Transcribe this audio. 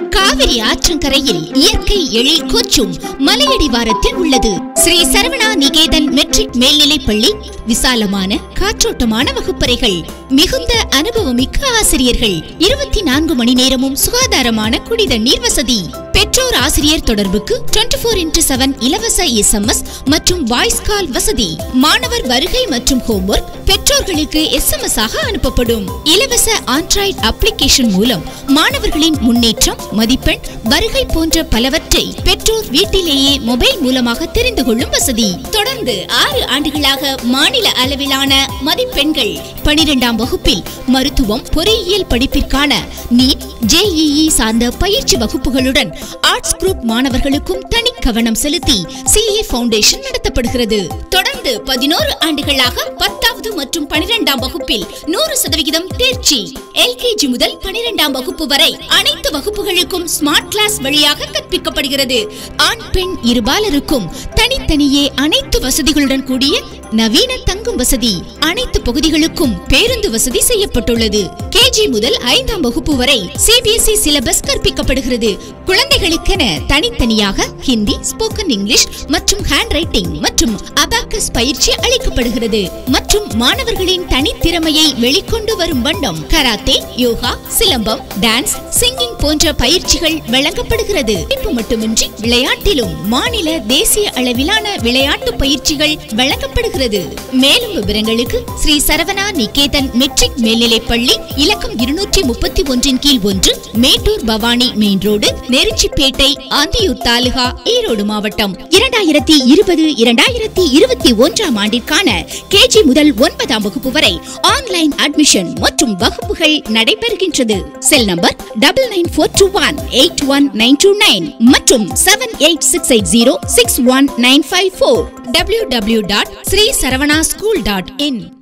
காவிரி ஆற்றங்கரையில் இயற்கை எழில் கொச்சும் மலையடிவாரத்தில் உள்ளது ஸ்ரீ சரவணா நிகேதன் மெட்ரிக் மேல்நிலைப் பள்ளி விசாலமான காற்றோட்டமான வகுப்பறைகள் மிகுந்த அனுபவமிக்க ஆசிரியர்கள் இருபத்தி நான்கு மணி நேரமும் சுகாதாரமான குடிதண்ணீர் வசதி பெற்றோர் ஆசிரியர் தொடர்புக்கு 24 ஃபோர் இன்டூ செவன் இலவச எஸ்எம்எஸ் மற்றும் வாய்ஸ் கால் வசதி மாணவர் வருகை மற்றும் ஹோம்ஒர்க் பெற்றோர்களுக்கு எஸ்எம்எஸ் ஆக அனுப்பப்படும் இலவச ஆண்ட்ராய்டு அப்ளிகேஷன் மூலம் மாணவர்களின் முன்னேற்றம் மதிப்பெண் வருகை போன்ற பலவற்றை பெற்றோர் வீட்டிலேயே மொபைல் மூலமாக தெரிந்து கொள்ளும் வசதி தொடர்ந்து ஆறு ஆண்டுகளாக மாநில அளவிலான மதிப்பெண்கள் பனிரெண்டாம் வகுப்பில் மருத்துவம் பொறியியல் படிப்பிற்கான நீட் ஜேஇஇ சார்ந்த பயிற்சி வகுப்புகளுடன் ஆர்ட்ஸ் குரூப் மாணவர்களுக்கும் தனி கவனம் செலுத்தி சிஏ ஃபவுண்டேஷன் நடத்தப்படுகிறது தொடர்ந்து பதினோரு ஆண்டுகளாக பத்தாவது மற்றும் பனிரெண்டாம் வகுப்பில் நூறு சதவிகிதம் தேர்ச்சி எல்கேஜி முதல் பனிரெண்டாம் வகுப்பு வரை அனைத்து வகுப்புகளுக்கும் ஸ்மார்ட் கிளாஸ் வழியாக கற்பிக்கப்படுகிறது ஆண் பெண் இருபாலருக்கும் தனித்தனியே அனைத்து வசதிகளுடன் கூடிய நவீன தங்கும் வசதி அனைத்து பகுதிகளுக்கும் பேருந்து வசதி செய்யப்பட்டுள்ளது கேஜி முதல் ஐந்தாம் வகுப்பு வரை சிபிஎஸ்இ சிலபஸ் கற்பிக்கப்படுகிறது குழந்தைகளுக்கென தனித்தனியாக ஹிந்தி ஸ்போக்கன் இங்கிலீஷ் மற்றும் ஹேண்ட் ரைட்டிங் மற்றும் அபாக்கஸ் பயிற்சி அளிக்கப்படுகிறது மற்றும் மாணவர்களின் தனித்திறமையை வெளிக்கொண்டு வரும் வண்ணம் karate yoga silambam dance singing போன்ற பயிற்சிகள் வழங்கப்படுகிறது படிப்பு மட்டுமின்றி விளையாட்டிலும் மாநில தேசிய அளவிலான விளையாட்டு பயிற்சிகள் வழங்கப்படுகிறது மேலும் விவரங்களுக்கு ஸ்ரீ சரவணா நிகேதன் மெட்ரிக் மேல்நிலைப் பள்ளி இலக்கம் இருநூற்றி முப்பத்தி ஒன்றின் கீழ் ஒன்று மேட்டூர் பவானி மெயின் ரோடு நெருச்சிப்பேட்டை ஆந்தியூர் தாலுகா ஈரோடு மாவட்டம் இரண்டாயிரத்தி இருபது இரண்டாயிரத்தி இருபத்தி ஒன்றாம் ஆண்டிற்கான கேஜி முதல் ஒன்பதாம் வகுப்பு வரை ஆன்லைன் அட்மிஷன் மற்றும் வகுப்புகள் நடைபெறுகின்றது cell number double nine four two one eight one nine two nine மற்றும் seven eight six eight zero six one nine five four W W dot Sri Saravana school dot இன்